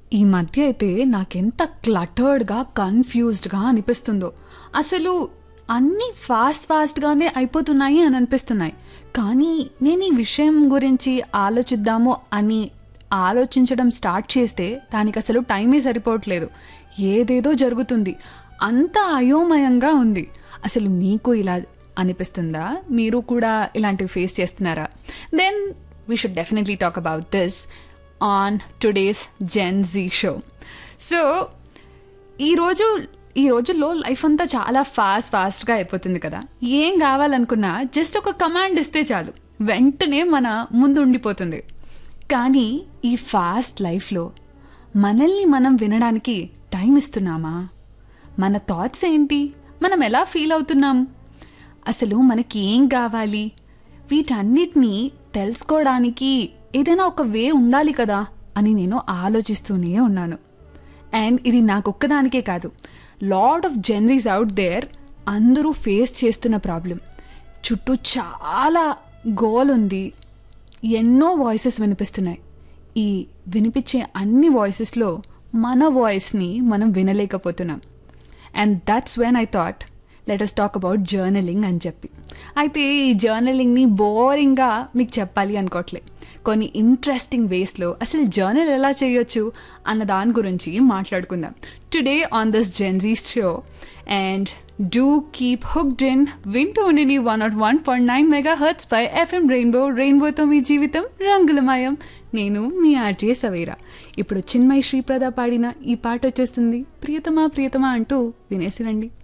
ఈ మధ్య అయితే నాకెంత క్లటర్డ్గా కన్ఫ్యూజ్డ్గా అనిపిస్తుందో అసలు అన్నీ ఫాస్ట్ ఫాస్ట్గానే అయిపోతున్నాయి అని అనిపిస్తున్నాయి కానీ నేను ఈ విషయం గురించి ఆలోచిద్దాము అని ఆలోచించడం స్టార్ట్ చేస్తే దానికి అసలు టైమే సరిపోవట్లేదు ఏదేదో జరుగుతుంది అంత అయోమయంగా ఉంది అసలు మీకు ఇలా అనిపిస్తుందా మీరు కూడా ఇలాంటివి ఫేస్ చేస్తున్నారా then we should definitely talk about this on today's Gen Z show so ఈరోజు ఈ రోజుల్లో లైఫ్ అంతా చాలా ఫాస్ట్ ఫాస్ట్గా అయిపోతుంది కదా ఏం కావాలనుకున్నా జస్ట్ ఒక కమాండ్ ఇస్తే చాలు వెంటనే మన ముందు ఉండిపోతుంది కానీ ఈ ఫాస్ట్ లైఫ్లో మనల్ని మనం వినడానికి టైం ఇస్తున్నామా మన థాట్స్ ఏంటి మనం ఎలా ఫీల్ అవుతున్నాం అసలు మనకి ఏం కావాలి వీటన్నిటినీ తెలుసుకోవడానికి ఏదైనా ఒక వే ఉండాలి కదా అని నేను ఆలోచిస్తూనే ఉన్నాను అండ్ ఇది నాకొక్కదానికే కాదు lot of Gen Zs out there అందరూ ఫేస్ చేస్తున్న ప్రాబ్లం చుట్టూ చాలా గోల్ ఉంది ఎన్నో వాయిసెస్ వినిపిస్తున్నాయి ఈ వినిపించే అన్ని వాయిసెస్లో మన వాయిస్ని మనం వినలేకపోతున్నాం and that's when I thought let us talk about journaling అని చెప్పి అయితే ఈ జర్నలింగ్ని బోరింగ్గా మీకు చెప్పాలి అనుకోవట్లే కొన్ని ఇంట్రెస్టింగ్ వేస్లో అసలు జర్నల్ ఎలా చేయొచ్చు అన్న దాని గురించి మాట్లాడుకుందాం today on this Gen Z show and do keep hooked in వింటూ ఉండి one naught one point nine megahertz by FM Rainbow రెయిన్బోతో మీ జీవితం రంగులమయం నేను మీ ఆర్జే సవేరా ఇప్పుడు చిన్మయి శ్రీప్రద పాడిన ఈ పాట వచ్చేస్తుంది ప్రియతమా ప్రియతమా అంటూ వినేసిరండి